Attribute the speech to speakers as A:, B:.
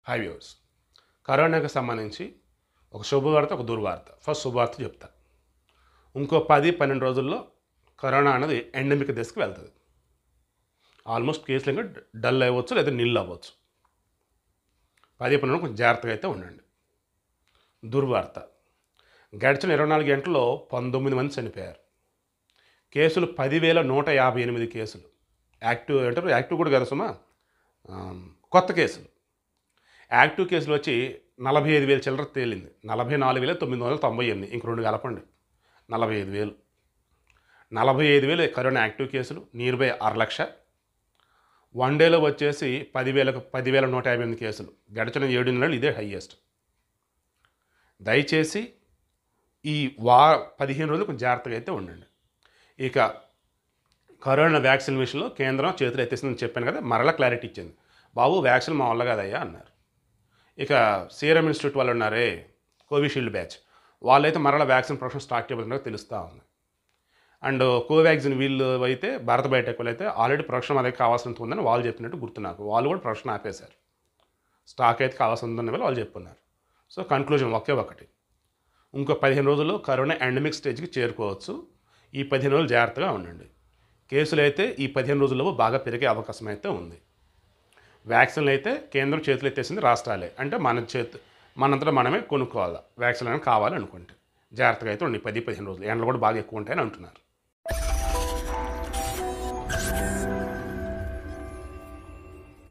A: high viewers కరోనాకి సంబంధించి ఒక శుభవార్త ఒక దుర్వార్త ఫస్ట్ శుభవార్త చెప్తా ఇంకో పది పన్నెండు రోజుల్లో కరోనా అనేది ఎండమిక్ దశకి వెళ్తుంది ఆల్మోస్ట్ కేసులు ఇంకా డల్ అవ్వచ్చు లేదా నిల్ అవ్వచ్చు పది పన్నెండు కొంచెం జాగ్రత్తగా అయితే ఉండండి దుర్వార్త గడిచిన ఇరవై నాలుగు గంటల్లో పంతొమ్మిది మంది చనిపోయారు కేసులు పదివేల నూట యాభై ఎనిమిది కేసులు యాక్టివ్ అంటారు యాక్టివ్ కూడా కదా సుమా ఆ, కొత్త కేసులు యాక్టివ్ కేసులు వచ్చి నలభై ఐదు వేలు చిల్లర తేలింది నలభై నాలుగు వేల తొమ్మిది వందల తొంభై ఎనిమిది ఇంక రెండు కలపండి నలభై ఐదు వేలు నలభై ఐదు వేలు కరోనా యాక్టివ్ కేసులు నియర్ బై అర లక్ష వన్ డేలో వచ్చేసి పదివేలకు పదివేల నూట యాభై ఎనిమిది కేసులు గడిచిన ఏడు నెలలు ఇదే హయ్యెస్ట్ దయచేసి ఈ వా పదిహేను రోజులు కొంచెం జాగ్రత్తగా అయితే ఉండండి ఇక కరోనా వ్యాక్సిన్ విషయంలో కేంద్రం చేతులు ఎత్తేసిందని చెప్పాను కదా మరలా క్లారిటీ ఇచ్చింది బాబు వ్యాక్సిన్ మా వల్ల కాదయ్యా అన్నారు ఇక సీరం ఇన్స్టిట్యూట్ వాళ్ళు ఉన్నారే కోవిషీల్డ్ బ్యాచ్ వాళ్ళైతే మరలా వ్యాక్సిన్ ప్రొడక్షన్ స్టార్ట్ చేయబోతున్నట్టు తెలుస్తూ ఉంది అండ్ కోవాక్సిన్ వీళ్ళు అయితే భారత బయోటెక్ వాళ్ళు అయితే ఆల్రెడీ ప్రొడక్షన్ మా దగ్గర కావాల్సినంత ఉందని వాళ్ళు చెప్పినట్టు గుర్తు నాకు వాళ్ళు కూడా ప్రొడక్షన్ ఆపేశారు స్టాక్ అయితే కావాల్సి ఉందని వాళ్ళు వాళ్ళు చెప్పున్నారు సో కన్క్లూజన్ ఒకే ఒకటి ఇంకో పదిహేను రోజుల్లో కరోనా ఎండమిక్ స్టేజ్కి చేరుకోవచ్చు ఈ పదిహేను రోజులు జాగ్రత్తగా ఉండండి కేసులు అయితే ఈ పదిహేను రోజుల్లో బాగా పెరిగే అవకాశం అయితే ఉంది వ్యాక్సిన్లు అయితే కేంద్రం చేతులు ఎత్తేసింది రాష్ట్రాలే అంటే మన చేతు మనంతటా మనమే కొనుక్కోవాలి వ్యాక్సిన్ అనేది కావాలి అనుకుంటే జాగ్రత్తగా అయితే ఉండి పది పదిహేను రోజులు ఎండలు కూడా బాగా ఎక్కువ ఉంటాయని అంటున్నారు